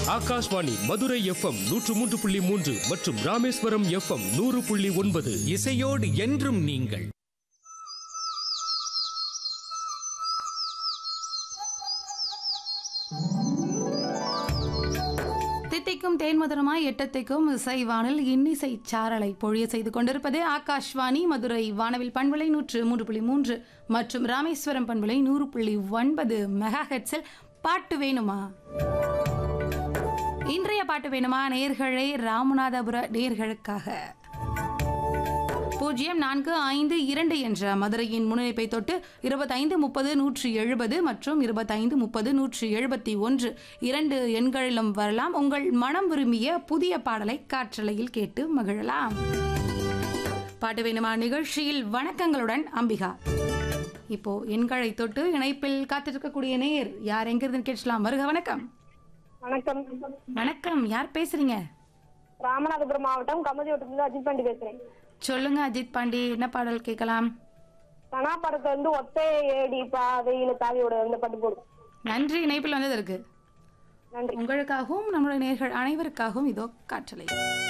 Akashvani Madurai FM நூற்று மூன்று புள்ளி மூன்று மற்றும் ராமேஸ்வரம் எஃப்எம் நூறு புள்ளி ஒன்பது இசையோடு என்றும் நீங்கள் தித்திக்கும் தேன்மதுரமாய் எட்டத்திக்கும் இசை வானில் இன்னிசை சாரலை பொழிய செய்து கொண்டிருப்பது ஆகாஷ்வாணி மதுரை வானவில் பண்பலை நூற்று மூன்று புள்ளி மூன்று மற்றும் ராமேஸ்வரம் பண்பலை நூறு புள்ளி ஒன்பது மெகா ஹெட்ஸில் பாட்டு வேணுமா இன்றைய பாட்டு வேணுமா நேர்களே ராமநாதபுர நேர்களுக்காக பூஜ்ஜியம் நான்கு ஐந்து இரண்டு என்ற மதுரையின் முன்னிலைப்பை தொட்டு இருபத்தைந்து முப்பது நூற்றி எழுபது மற்றும் இருபத்தைந்து முப்பது நூற்றி எழுபத்தி ஒன்று இரண்டு எண்களிலும் வரலாம் உங்கள் மனம் விரும்பிய புதிய பாடலை காற்றலையில் கேட்டு மகிழலாம் பாட்டு வேணுமா நிகழ்ச்சியில் வணக்கங்களுடன் அம்பிகா இப்போ எண்களை தொட்டு இணைப்பில் காத்திருக்கக்கூடிய நேர் யார் எங்கிருந்து கேட்கலாம் வருக வணக்கம் வணக்கம் வணக்கம் யார் பேசுறீங்க ராமநாதபுரம் மாவட்டம் கமதிவட்டத்துல அஜித் பாண்டி பேசுறேன் சொல்லுங்க அஜித் பாண்டி என்ன பாடல் கேட்கலாம் கனா படத்தை வந்து ஒத்தை ஏடி பாதையில தாவியோட அந்த பாட்டு போடும் நன்றி இணைப்பில் வந்ததற்கு நன்றி உங்களுக்காகவும் நம்முடைய நேர்கள் அனைவருக்காகவும் இதோ காற்றலை